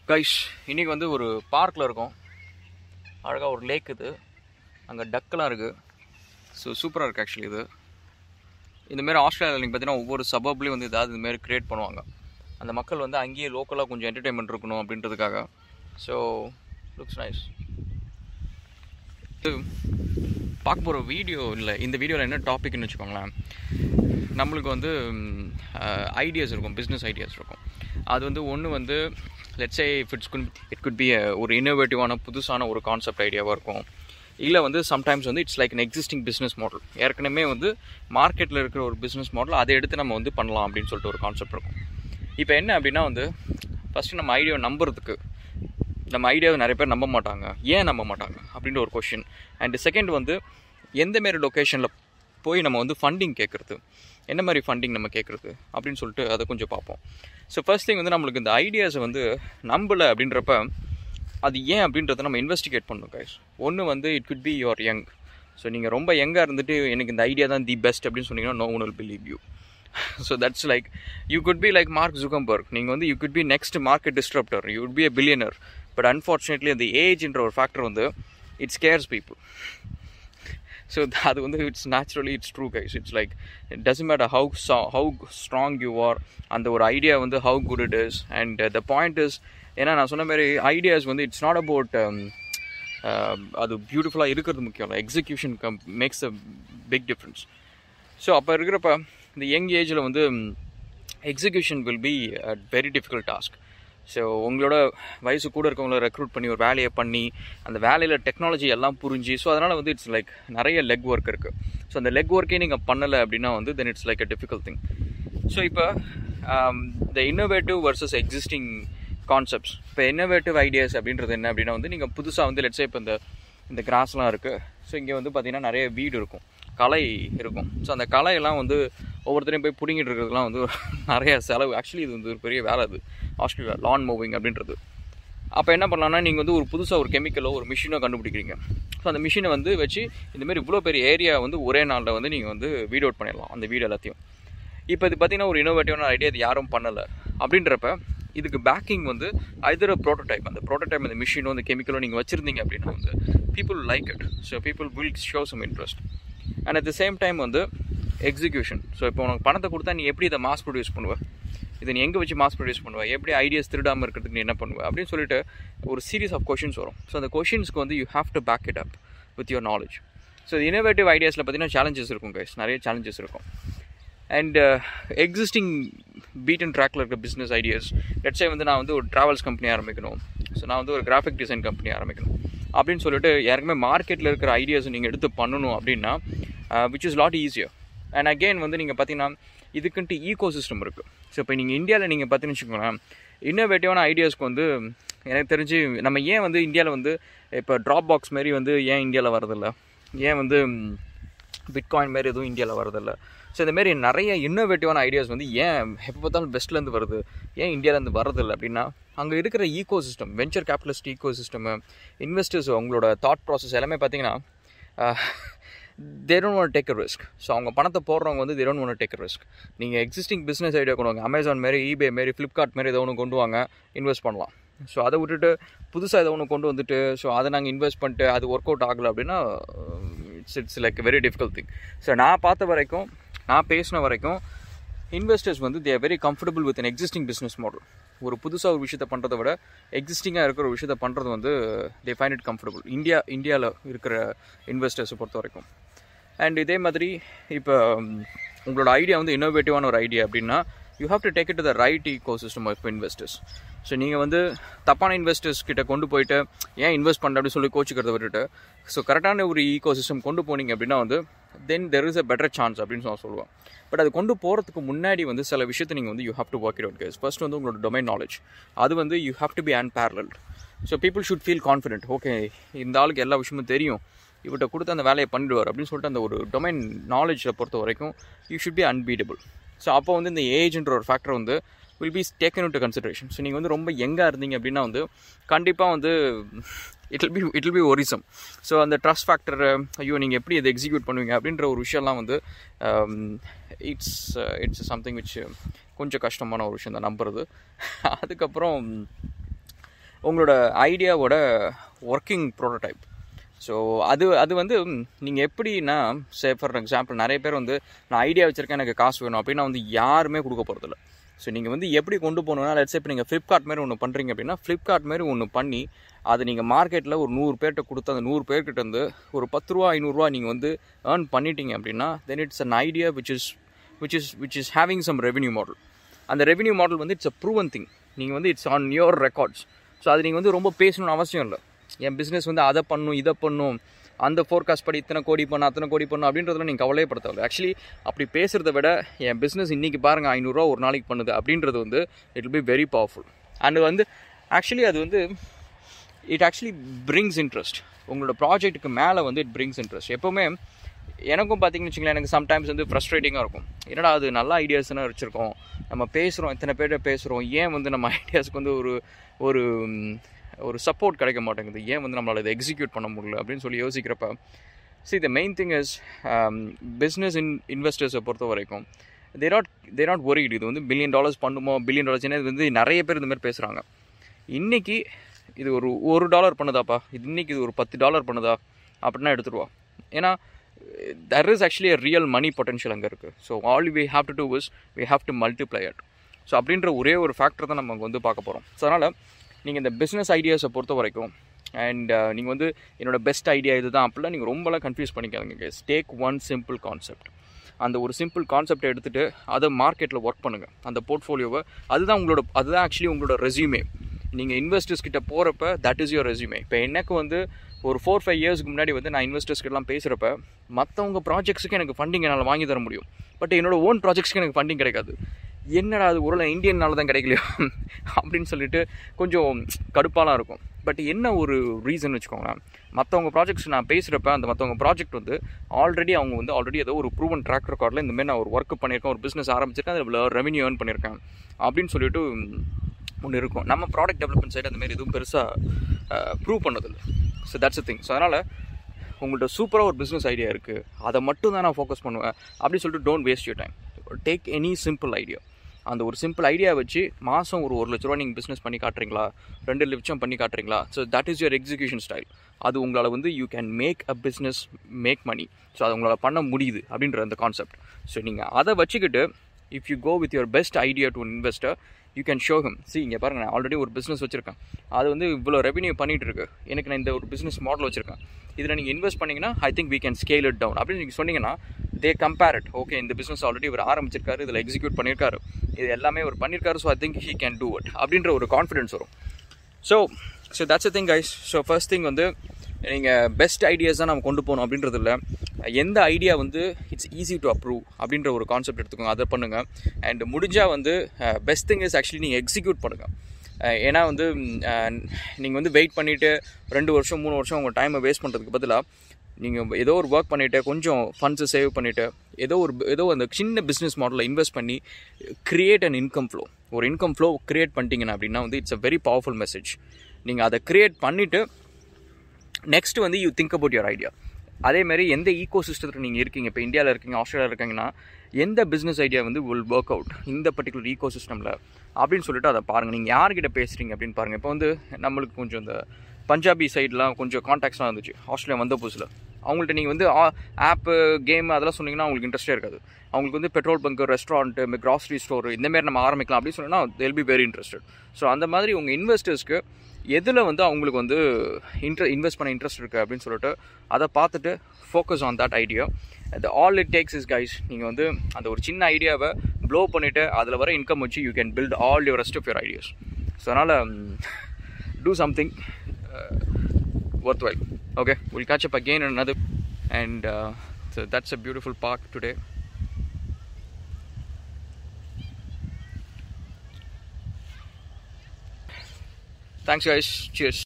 கைஷ் இன்றைக்கி வந்து ஒரு பார்க்கில் இருக்கோம் அழகாக ஒரு லேக் இது அங்கே டக்கெலாம் இருக்குது ஸோ சூப்பராக இருக்குது ஆக்சுவலி இது இந்தமாரி ஆஸ்திரேலியாவில் நீங்கள் பார்த்தீங்கன்னா ஒவ்வொரு சபப்லேயும் வந்து ஏதாவது இதுமாரி க்ரியேட் பண்ணுவாங்க அந்த மக்கள் வந்து அங்கேயே லோக்கலாக கொஞ்சம் என்டர்டெயின்மெண்ட் இருக்கணும் அப்படின்றதுக்காக ஸோ லுக்ஸ் நைஸ் இது பார்க்க போகிற வீடியோ இல்லை இந்த வீடியோவில் என்ன டாபிக்னு வச்சுக்கோங்களேன் நம்மளுக்கு வந்து ஐடியாஸ் இருக்கும் பிஸ்னஸ் ஐடியாஸ் இருக்கும் அது வந்து ஒன்று வந்து let's say if it's could it could be ஒரு இன்னோவேட்டிவான புதுசான ஒரு கான்செப்ட் ஐடியாவாக இருக்கும் இல்லை வந்து சம்டைம்ஸ் வந்து it's like an existing business model ஏற்கனவே வந்து மார்க்கெட்டில் இருக்கிற ஒரு பிஸ்னஸ் மாடல் அதை எடுத்து நம்ம வந்து பண்ணலாம் அப்படின்னு சொல்லிட்டு ஒரு கான்செப்ட் இருக்கும் இப்போ என்ன அப்படின்னா வந்து ஃபஸ்ட்டு நம்ம ஐடியாவை நம்புறதுக்கு நம்ம ஐடியாவை நிறைய பேர் நம்ப மாட்டாங்க ஏன் நம்ப மாட்டாங்க அப்படின்ற ஒரு கொஷின் அண்ட் செகண்ட் வந்து எந்த மாரி லொக்கேஷனில் போய் நம்ம வந்து ஃபண்டிங் கேட்குறது என்ன மாதிரி ஃபண்டிங் நம்ம கேட்குறது அப்படின்னு சொல்லிட்டு அதை கொஞ்சம் பார்ப்போம் ஸோ ஃபர்ஸ்ட் திங் வந்து நம்மளுக்கு இந்த ஐடியாஸை வந்து நம்பலை அப்படின்றப்ப அது ஏன் அப்படின்றத நம்ம இன்வெஸ்டிகேட் பண்ணணும் கைஸ் ஒன்று வந்து it could be your young so நீங்கள் ரொம்ப யங்காக இருந்துட்டு எனக்கு இந்த ஐடியா தான் தி பெஸ்ட் அப்படின்னு சொன்னீங்கன்னா no one will believe you so that's like you could be like Mark Zuckerberg நீங்கள் வந்து you could be next market disruptor you could be a billionaire but unfortunately அந்த ஏஜ்ன்ற ஒரு ஃபேக்டர் வந்து இட்ஸ் கேர்ஸ் பீப்புள் ஸோ அது வந்து it's naturally it's true guys it's like it doesn't matter how how strong you are அந்த ஒரு idea வந்து how good it is and the point is ஏன்னா நான் சொன்ன மாதிரி ஐடியாஸ் வந்து இட்ஸ் நாட் அபவுட் அது பியூட்டிஃபுல்லாக இருக்கிறது முக்கியம் இல்லை execution come makes a big difference so அப்போ இருக்கிறப்ப இந்த யங் ஏஜில் வந்து execution will be a very difficult task so உங்களோட வயசு கூட இருக்கவங்கள ரெக்ரூட் பண்ணி ஒரு வேலையை பண்ணி அந்த வேலையில் டெக்னாலஜி எல்லாம் புரிஞ்சு ஸோ அதனால் வந்து இட்ஸ் லைக் நிறைய லெக் ஒர்க் இருக்குது ஸோ அந்த லெக் ஒர்க்கே நீங்கள் பண்ணலை அப்படின்னா வந்து then it's like a difficult thing so இப்போ இந்த இன்னோவேட்டிவ் வர்சஸ் எக்ஸிஸ்டிங் கான்செப்ட்ஸ் இப்போ இன்னோவேட்டிவ் ஐடியாஸ் அப்படின்றது என்ன அப்படின்னா வந்து நீங்கள் புதுசாக வந்து லெட்ஸே இப்போ இந்த இந்த கிராஸ்லாம் இருக்குது ஸோ இங்கே வந்து பார்த்திங்கன்னா நிறைய வீடு இருக்கும் களை இருக்கும் ஸோ அந்த களையெல்லாம் வந்து ஒவ்வொருத்தரையும் போய் பிடிங்கிட்டு இருக்கிறதுலாம் வந்து நிறைய செலவு ஆக்சுவலி இது வந்து ஒரு பெரிய வேலை அது ஆஸ்திரேலியா லான் மூவிங் அப்படின்றது அப்போ என்ன பண்ணலாம்னா நீங்கள் வந்து ஒரு புதுசாக ஒரு கெமிக்கலோ ஒரு மிஷினோ கண்டுபிடிக்கிறீங்க ஸோ அந்த மிஷினை வந்து வச்சு இந்தமாரி இவ்வளோ பெரிய ஏரியா வந்து ஒரே நாளில் வந்து நீங்கள் வந்து வீட் அவுட் பண்ணிடலாம் அந்த வீடு எல்லாத்தையும் இப்போ இது பார்த்தீங்கன்னா ஒரு இன்னோவேட்டிவான ஐடியா இது யாரும் பண்ணலை அப்படின்றப்ப இதுக்கு பேக்கிங் வந்து ஐதர் ப்ரோட்டோடைப் அந்த ப்ரோட்டோடைப் அந்த மிஷினோ அந்த கெமிக்கலோ நீங்கள் வச்சுருந்தீங்க அப்படின்னா வந்து people like it so people will show some interest and at the same time வந்து எக்ஸிக்யூஷன் ஸோ இப்போ உனக்கு பணத்தை கொடுத்தா நீ எப்படி இதை மாஸ் ப்ரொடியூஸ் பண்ணுவேன் இதை நீ எங்கே வச்சு மாஸ் ப்ரொடியூஸ் பண்ணுவேன் எப்படி ஐடியாஸ் திருடாமல் இருக்கிறதுக்கு நீ என்ன பண்ணுவேன் அப்படின்னு சொல்லிட்டு ஒரு சீரீஸ் ஆஃப் கொஷின்ஸ் வரும் ஸோ அந்த கொஷின்ஸ்க்கு வந்து you have to back it up with your knowledge so innovative ஐடியாஸில் பார்த்தீங்கன்னா சேலஞ்சஸ் இருக்கும் கைஸ் நிறைய சேலஞ்சஸ் இருக்கும் அண்ட் எக்ஸிஸ்டிங் பீட் அண்ட் ட்ராக்கில் இருக்க பிஸ்னஸ் ஐடியாஸ் லெட்ஸே வந்து நான் வந்து ஒரு ட்ராவல்ஸ் கம்பெனி ஆரம்பிக்கணும் ஸோ நான் வந்து ஒரு கிராஃபிக் டிசைன் கம்பெனி ஆரம்பிக்கணும் அப்படின்னு சொல்லிட்டு யாருக்குமே மார்க்கெட்டில் இருக்கிற ஐடியாஸை நீங்கள் எடுத்து பண்ணணும் அப்படின்னா which is lot easier and again வந்து நீங்கள் பார்த்தீங்கன்னா இதுக்குன்ட்டு ஈகோ சிஸ்டம் இருக்குது ஸோ இப்போ நீங்கள் இந்தியாவில் நீங்கள் பார்த்தீங்கன்னு வச்சுக்கோங்களேன் இன்னோவேட்டிவான ஐடியாஸ்க்கு வந்து எனக்கு தெரிஞ்சு நம்ம ஏன் வந்து இந்தியாவில் வந்து இப்போ ட்ராப் பாக்ஸ் மாரி வந்து ஏன் இந்தியாவில் வரதில்ல ஏன் வந்து பிட்காயின் மாரி எதுவும் இந்தியாவில் வரதில்ல ஸோ இந்தமாரி நிறைய இன்னோவேட்டிவான ஐடியாஸ் வந்து ஏன் எப்போ பார்த்தாலும் வெஸ்ட்லேருந்து வருது ஏன் இந்தியாவிலேருந்து வரதில்லை அப்படின்னா அங்கே இருக்கிற ecosystem venture capitalist ecosystem investors அவங்களோட தாட் ப்ராசஸ் எல்லாமே பார்த்தீங்கன்னா they don't want take a risk so அவங்க பணத்தை போடுறவங்க வந்து they don't want take a risk நீங்கள் எக்ஸிஸ்டிங் பிஸ்னஸ் ஐடியா கொண்டு வாங்க அமேசான் மாரி ஈபே மாரி ஃப்ளிப்கார்ட் மாரி ஏதோ ஒன்று கொண்டு வாங்க இன்வெஸ்ட் பண்ணலாம் ஸோ அதை விட்டுட்டு புதுசாக ஏதோ ஒன்று கொண்டு வந்துட்டு ஸோ அதை நாங்கள் இன்வெஸ்ட் பண்ணிட்டு அது ஒர்க் அவுட் ஆகலை அப்படின்னா it's it's like very difficult thing so நான் பார்த்த வரைக்கும் நான் பேசின வரைக்கும் இன்வெஸ்டர்ஸ் வந்து they are very comfortable with an existing business model ஒரு புதுசாக ஒரு விஷயத்தை பண்ணுறதை விட எக்ஸிஸ்டிங்காக இருக்கிற ஒரு விஷயத்தை பண்ணுறது வந்து they find it comfortable India இந்தியாவில் இருக்கிற இன்வெஸ்டர்ஸை பொறுத்த வரைக்கும் அண்ட் இதே மாதிரி இப்போ உங்களோட ஐடியா வந்து இன்னோவேட்டிவான ஒரு ஐடியா அப்படின்னா you have to take it the right ecosystem of investors so நீங்கள் வந்து தப்பான இன்வெஸ்டர்ஸ் கிட்ட கொண்டு போயிட்டு ஏன் இன்வெஸ்ட் பண்ண அப்படின்னு சொல்லி கோச்சிக்கிறத விட்டுட்டு ஸோ கரெக்டான ஒரு ஈகோ சிஸ்டம் கொண்டு போனீங்க அப்படின்னா வந்து then there is a better chance அப்படின்னு நான் சொல்லுவேன் பட் அது கொண்டு போகிறதுக்கு முன்னாடி வந்து சில விஷயத்தை நீங்கள் வந்து you have to work it out cause first வந்து உங்களோட டொமைன் நாலேஜ் அது வந்து you have to be unparalleled so people should feel confident okay இந்த ஆளுக்கு எல்லா விஷயமும் தெரியும் இவர்கிட்ட கொடுத்து அந்த வேலையை பண்ணிடுவார் அப்படின்னு சொல்லிட்டு அந்த ஒரு டொமைன் நாலேஜில் பொறுத்த வரைக்கும் you should be unbeatable so அப்போ வந்து இந்த ஏஜ்ன்ற ஒரு ஃபேக்டர் வந்து will be taken to consideration so நீங்கள் வந்து ரொம்ப யங்காக இருந்தீங்க அப்படின்னா வந்து கண்டிப்பாக வந்து it will be it will be ஒரிசம் ஸோ அந்த ட்ரஸ்ட் ஃபேக்டர் ஐயோ நீங்கள் எப்படி இதை எக்ஸிக்யூட் பண்ணுவீங்க அப்படின்ற ஒரு விஷயம்லாம் வந்து இட்ஸ் இட்ஸ் சம்திங் விச் கொஞ்சம் கஷ்டமான ஒரு விஷயம் தான் நம்புறது அதுக்கப்புறம் உங்களோட ஐடியாவோட ஒர்க்கிங் ப்ரோட்டோடைப் ஸோ அது அது வந்து நீங்கள் எப்படின்னா சே ஃபார் எக்ஸாம்பிள் நிறைய பேர் வந்து நான் ஐடியா வச்சுருக்கேன் எனக்கு காசு வேணும் அப்படின்னா வந்து யாருமே கொடுக்க போகிறதில்ல ஸோ நீங்கள் வந்து எப்படி கொண்டு போகணுன்னா லட்சம் இப்போ நீங்கள் ஃப்ளிப்கார்ட் மாதிரி ஒன்று பண்ணுறீங்க அப்படின்னா ஃப்ளிப்கார்ட் மாதிரி ஒன்று பண்ணி அது நீங்கள் மார்க்கெட்டில் ஒரு நூறு பேர்கிட்ட கொடுத்து அந்த நூறு பேர்கிட்ட வந்து ஒரு பத்து ரூபா ஐநூறுரூவா நீங்கள் வந்து ஏர்ன் பண்ணிட்டீங்க அப்படின்னா then it's an idea which is which is which is having some revenue model அந்த ரெவன்யூ மாடல் வந்து இட்ஸ் அ ப்ரூவன் திங் நீங்கள் வந்து it's on your records so அது நீங்கள் வந்து ரொம்ப பேசணும்னு அவசியம் இல்லை என் பிஸ்னஸ் வந்து அதை பண்ணும் இதை பண்ணும் அந்த ஃபோர்காஸ்ட் படி இத்தனை கோடி பண்ணும் அத்தனை கோடி பண்ணும் அப்படின்றதுல நீங்கள் கவலையே படுத்தவில்லை ஆக்சுவலி அப்படி பேசுகிறத விட என் பிஸ்னஸ் இன்றைக்கி பாருங்கள் ஐநூறுரூவா ஒரு நாளைக்கு பண்ணுது அப்படின்றது வந்து it will be very powerful and வந்து ஆக்சுவலி அது வந்து இட் ஆக்சுவலி பிரிங்ஸ் இன்ட்ரெஸ்ட் உங்களோட ப்ராஜெக்ட்டுக்கு மேலே வந்து இட் பிரிங்ஸ் இன்ட்ரெஸ்ட் எப்போவுமே எனக்கும் பார்த்தீங்கன்னு வச்சுங்களேன் எனக்கு சம்டைம்ஸ் வந்து ஃப்ரஸ்ட்ரேட்டிங்காக இருக்கும் என்னடா அது நல்ல ஐடியாஸ்னா வச்சுருக்கோம் நம்ம பேசுகிறோம் இத்தனை பேர்கிட்ட பேசுகிறோம் ஏன் வந்து நம்ம ஐடியாஸ்க்கு வந்து ஒரு ஒரு ஒரு சப்போர்ட் கிடைக்க மாட்டேங்குது ஏன் வந்து நம்மளால் இதை எக்ஸிக்யூட் பண்ண முடியல அப்படின்னு சொல்லி யோசிக்கிறப்ப see the main thing is business in இன்வெஸ்டர்ஸை பொறுத்த வரைக்கும் they not they not worried இது வந்து பில்லியன் டாலர்ஸ் பண்ணுமோ பில்லியன் டாலர்ஸ் ஏன்னா இது வந்து நிறைய பேர் இந்த மாதிரி பேசுகிறாங்க இன்றைக்கி இது ஒரு ஒரு டாலர் பண்ணுதாப்பா இது இன்றைக்கி இது ஒரு பத்து டாலர் பண்ணுதா அப்படின்னா எடுத்துருவா ஏன்னா there is actually a real money potential அங்கே இருக்குது so all we have to do is we have to multiply at so அப்படின்ற ஒரே ஒரு ஃபேக்டர் தான் நம்ம அங்கே வந்து பார்க்க போகிறோம் ஸோ அதனால் நீங்கள் இந்த பிஸ்னஸ் ஐடியாஸை பொறுத்த வரைக்கும் அண்ட் நீங்கள் வந்து என்னோட பெஸ்ட் ஐடியா இது தான் அப்படிலாம் நீங்கள் ரொம்பலாம் கன்ஃபியூஸ் பண்ணிக்காதுங்க case take one simple concept அந்த ஒரு சிம்பிள் கான்செப்டை எடுத்துகிட்டு அதை மார்க்கெட்டில் ஒர்க் பண்ணுங்கள் அந்த போர்ட்ஃபோலியோவை அதுதான் உங்களோட அதுதான் ஆக்சுவலி உங்களோட ரெசியூமே நீங்கள் இன்வெஸ்டர்ஸ் கிட்ட போகிறப்ப தட் இஸ் யுவர் ரெசியூமே இப்போ எனக்கு வந்து ஒரு ஃபோர் ஃபைவ் இயர்ஸ்க்கு முன்னாடி வந்து நான் இன்வெஸ்டர்ஸ் கிட்டலாம் பேசுகிறப்ப மற்றவங்க ப்ராஜெக்ட்ஸுக்கு எனக்கு ஃபண்டிங் என்னால் வாங்கி தர முடியும் பட் என்னோட ஓன் ப்ராஜெக்ட்ஸ்க்கு எனக்கு ஃபண்டிங் கிடைக்காது என்னடா அது ஒரு இந்தியனால தான் கிடைக்கலையோ அப்படின்னு சொல்லிட்டு கொஞ்சம் கடுப்பாலாம் இருக்கும் பட் என்ன ஒரு ரீசன் வச்சுக்கோங்களேன் மற்றவங்க ப்ராஜெக்ட்ஸ் நான் பேசுகிறப்ப அந்த மற்றவங்க ப்ராஜெக்ட் வந்து ஆல்ரெடி அவங்க வந்து ஆல்ரெடி ஏதோ ஒரு ப்ரூவன் ட்ராக் ரெக்கார்டில் இந்தமாதிரி நான் ஒரு ஒர்க் பண்ணியிருக்கேன் ஒரு பிஸ்னஸ் ஆரம்பிச்சிருக்கேன் அதில் ரெவன்யூ ஏர்ன் பண்ணியிருக்கேன் அப்படின்னு சொல்லிட்டு ஒன்று இருக்கும் நம்ம ப்ராடக்ட் டெவலப்மெண்ட் சைடு அந்த மாதிரி எதுவும் பெருசாக ப்ரூவ் பண்ணதில்லை so that's a thing so அதனால் உங்கள்கிட்ட சூப்பராக ஒரு பிஸ்னஸ் ஐடியா இருக்குது அதை மட்டும் தான் நான் ஃபோக்கஸ் பண்ணுவேன் அப்படின்னு சொல்லிட்டு don't waste your time take any simple idea அந்த ஒரு சிம்பிள் ஐடியா வச்சு மாதம் ஒரு ஒரு லட்ச ரூபா நீங்கள் பிஸ்னஸ் பண்ணி காட்டுறீங்களா ரெண்டு லட்சம் பண்ணி காட்டுறீங்களா so that is your execution style அது உங்களால் வந்து you can make a business make money so அது உங்களால் பண்ண முடியுது அப்படின்ற அந்த கான்செப்ட் ஸோ நீங்கள் அதை வச்சுக்கிட்டு if you go with your best idea to investor you can show him see இங்கே பாருங்கள் நான் ஆல்ரெடி ஒரு பிஸ்னஸ் வச்சுருக்கேன் அது வந்து இவ்வளோ ரெவன்யூ பண்ணிகிட்டு இருக்கு எனக்கு நான் இந்த ஒரு பிஸ்னஸ் மாடல் வச்சுருக்கேன் இதில் நீங்கள் இன்வெஸ்ட் பண்ணிங்கன்னா I think we can scale it down அப்படின்னு நீங்கள் சொன்னீங்கன்னா தே கம்பேர் இட் ஓகே இந்த பிஸ்னஸ் ஆல்ரெடி இவர் ஆரம்பிச்சிருக்காரு இதில் எக்ஸிக்யூட் பண்ணியிருக்காரு இது எல்லாமே அவர் பண்ணியிருக்காரு so I think he can do it அப்படின்ற ஒரு கான்ஃபிடன்ஸ் வரும் so so that's a thing guys so first thing வந்து நீங்கள் பெஸ்ட் ஐடியாஸ் தான் நம்ம கொண்டு போகணும் அப்படின்றது இல்லை எந்த ஐடியா வந்து இட்ஸ் ஈஸி டு அப்ரூவ் அப்படின்ற ஒரு கான்செப்ட் எடுத்துக்கோங்க அதை பண்ணுங்கள் அண்ட் முடிஞ்சால் வந்து பெஸ்ட் திங் இஸ் ஆக்சுவலி நீங்கள் எக்ஸிக்யூட் பண்ணுங்கள் ஏன்னா வந்து நீங்கள் வந்து வெயிட் பண்ணிவிட்டு ரெண்டு வருஷம் மூணு வருஷம் உங்கள் டைமை வேஸ்ட் பண்ணுறதுக்கு பதிலாக நீங்கள் ஏதோ ஒரு ஒர்க் பண்ணிவிட்டு கொஞ்சம் ஃபண்ட்ஸை சேவ் பண்ணிவிட்டு ஏதோ ஒரு ஏதோ அந்த சின்ன பிஸ்னஸ் மாடலில் இன்வெஸ்ட் பண்ணி க்ரியேட் அன் இன்கம் ஃப்ளோ ஒரு இன்கம் ஃப்ளோ க்ரியேட் பண்ணிட்டீங்கன்னா அப்படின்னா வந்து it's a very powerful message நீங்கள் அதை க்ரியேட் பண்ணிவிட்டு நெக்ஸ்ட் வந்து you think about your idea அதேமாதிரி எந்த ஈகோ சிஸ்டத்தில் நீங்கள் இருக்கீங்க இப்போ இந்தியாவில் இருக்கீங்க ஆஸ்திரேலியா இருக்கீங்கன்னா எந்த பிஸ்னஸ் ஐடியா வந்து வில் ஒர்க் அவுட் இந்த பர்டிகுலர் ஈகோ சிஸ்டமில் அப்படின்னு சொல்லிட்டு அதை பாருங்கள் நீங்கள் யார்கிட்ட பேசுகிறீங்க அப்படின்னு பாருங்கள் இப்போ வந்து நம்மளுக்கு கொஞ்சம் இந்த பஞ்சாபி சைட்லாம் கொஞ்சம் காண்டாக்ட்ஸ்லாம் இருந்துச்சு ஆஸ்திரேலியா வந்த புதுசில் அவங்கள்ட்ட நீங்கள் வந்து ஆப்பு கேம் அதெல்லாம் சொன்னீங்கன்னா அவங்களுக்கு இன்ட்ரெஸ்டே இருக்காது அவங்களுக்கு வந்து petrol bunk restaurant grocery store இந்தமாரி நம்ம ஆரம்பிக்கலாம் அப்படின்னு சொன்னால் they'll be very interested so அந்த மாதிரி உங்கள் இன்வெஸ்டர்ஸ்க்கு எதில் வந்து அவங்களுக்கு வந்து இன்ட்ரெ இன்வெஸ்ட் பண்ண இன்ட்ரெஸ்ட் இருக்குது அப்படின்னு சொல்லிட்டு அதை பார்த்துட்டு focus on that idea the all it takes is guys நீங்கள் வந்து அந்த ஒரு சின்ன ஐடியாவை ப்ளோ பண்ணிவிட்டு அதில் வர இன்கம் வச்சு you can build all your rest of your ideas so அதனால் do something worth well okay will catch up again in another and uh, so that's a beautiful park today thanks guys cheers